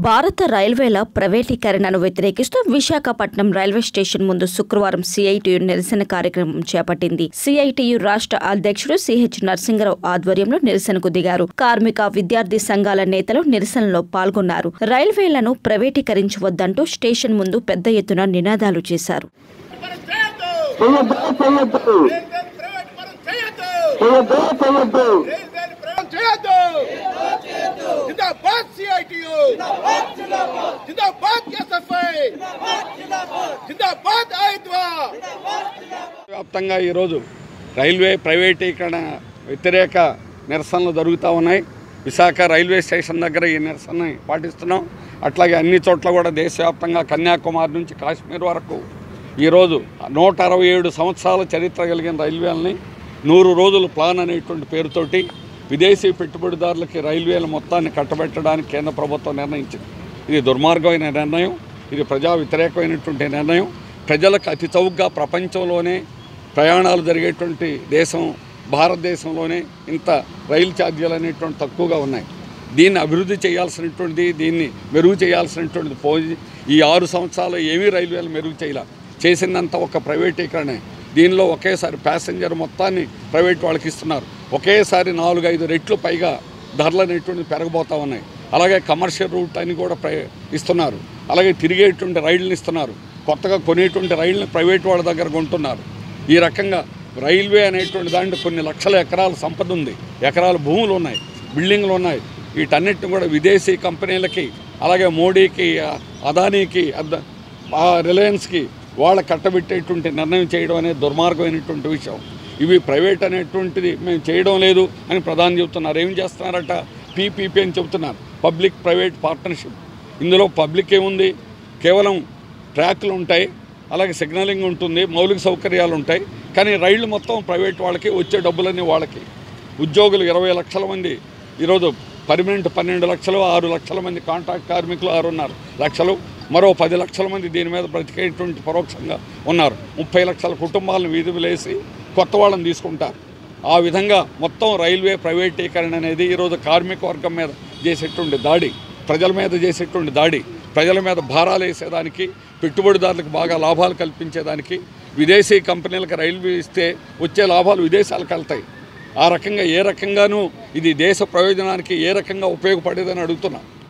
భారత రైల్వేల ప్రైవేటీకరణను వ్యతిరేకిస్తూ Visakhapatnam railway station ముందు శుక్రవారం సిఐటియు నిరసన కార్యక్రమం చేపట్టింది సిఐటియు రాష్ట్ర అధ్యక్షుడు సిహెచ్ నరసింగరావు ఆధ్వర్యంలో నిరసనకు దిగారు కార్మిక విద్యార్థి సంఘాల నేతలు నిరసనలో పాల్గొన్నారు రైల్వేలను ప్రైవేటీకరించవద్దంటూ స్టేషన్ ముందు పెద్ద ఎత్తున నినాదాలు చేశారు పరం చేయొద్దు చేయొద్దు చేయొద్దు చేయొద్దు చేయొద్దు రైల్వేని పరం చేయొద్దు చేయొద్దు జిందాబాద్ సిఐటియు జిందాబాద్ ఎస్ఎఫ్ఐ జిందాబాద్ ఐద్వా వ్యాప్తంగా ఈరోజు రైల్వే ప్రైవేటీకరణ వ్యతిరేక నిరసనలు జరుగుతూ ఉన్నాయి విశాఖ రైల్వే స్టేషన్ దగ్గర ఈ నిరసన పాటిస్తున్నాం అట్లాగే అన్ని చోట్ల కూడా దేశవ్యాప్తంగా కన్యాకుమారి నుంచి కాశ్మీర్ వరకు ఈరోజు నూట అరవై ఏడు సంవత్సరాల చరిత్ర కలిగిన రైల్వేలని నూరు రోజుల ప్లాన్ అనేటువంటి పేరుతోటి విదేశీ పెట్టుబడిదారులకి రైల్వేల మొత్తాన్ని కట్టబెట్టడానికి కేంద్ర ప్రభుత్వం నిర్ణయించింది ఇది దుర్మార్గమైన నిర్ణయం ఇది ప్రజా వ్యతిరేకమైనటువంటి నిర్ణయం ప్రజలకు అతి చౌకగా ప్రపంచంలోనే ప్రయాణాలు జరిగేటువంటి దేశం భారతదేశంలోనే ఇంత రైలు ఛార్జీలు అనేటువంటి తక్కువగా ఉన్నాయి దీన్ని అభివృద్ధి చేయాల్సినటువంటిది దీన్ని మెరుగు చేయాల్సినటువంటిది పోయి ఈ ఆరు సంవత్సరాలు ఏమీ రైల్వేలు మెరుగు చేయాల చేసిందంతా ఒక ప్రైవేటీకరణే దీనిలో ఒకేసారి ప్యాసింజర్ మొత్తాన్ని ప్రైవేట్ వాళ్ళకి ఇస్తున్నారు ఒకేసారి నాలుగు ఐదు రెట్లు పైగా ధరలు అనేటువంటివి పెరగబోతూ ఉన్నాయి అలాగే కమర్షియల్ రూట్ అని కూడా ప్రై ఇస్తున్నారు అలాగే తిరిగేటువంటి రైళ్ళని ఇస్తున్నారు కొత్తగా కొనేటువంటి రైళ్ళని ప్రైవేట్ వాళ్ళ దగ్గర కొంటున్నారు ఈ రకంగా రైల్వే అనేటువంటి దాంట్లో కొన్ని లక్షల ఎకరాల సంపద ఉంది ఎకరాల భూములు ఉన్నాయి బిల్డింగ్లు ఉన్నాయి వీటన్నిటిని కూడా విదేశీ కంపెనీలకి అలాగే మోడీకి ఆ, అదానీకి అద- ఆ రిలయన్స్కి వాళ్ళ కట్టబెట్టేటువంటి నిర్ణయం చేయడం అనేది దుర్మార్గమైనటువంటి విషయం ఇవి ప్రైవేట్ అనేటువంటిది మేము చేయడం లేదు అని ప్రధాని చెబుతున్నారు ఏం చేస్తున్నారట పీపీపీ అని చెబుతున్నారు పబ్లిక్ ప్రైవేట్ పార్ట్నర్షిప్ ఇందులో పబ్లిక్ ఏముంది కేవలం ట్రాక్లు ఉంటాయి అలాగే సిగ్నలింగ్ ఉంటుంది మౌలిక సౌకర్యాలు ఉంటాయి కానీ రైళ్లు మొత్తం ప్రైవేట్ వాళ్ళకి వచ్చే డబ్బులన్నీ వాళ్ళకి ఉద్యోగులు ఇరవై లక్షల మంది ఈరోజు పర్మనెంట్ పన్నెండు లక్షలు ఆరు లక్షల మంది కాంట్రాక్ట్ కార్మికులు ఆరున్నర లక్షలు మరో పది లక్షల మంది దీని మీద బ్రతికేటువంటి పరోక్షంగా ఉన్నారు ముప్పై లక్షల కుటుంబాలను వీధులేసి కొత్త వాళ్ళని తీసుకుంటారు ఆ విధంగా మొత్తం రైల్వే ప్రైవేటీకరణ అనేది ఈరోజు కార్మిక వర్గం మీద చేసేటువంటి దాడి ప్రజల మీద చేసేటువంటి దాడి ప్రజల మీద భారాలు వేసేదానికి పెట్టుబడిదారులకు బాగా లాభాలు కల్పించేదానికి విదేశీ కంపెనీలకు రైల్వే ఇస్తే వచ్చే లాభాలు విదేశాలకు వెళ్తాయి ఆ రకంగా ఏ రకంగానూ ఇది దేశ ప్రయోజనానికి ఏ రకంగా ఉపయోగపడేదని అడుగుతున్నా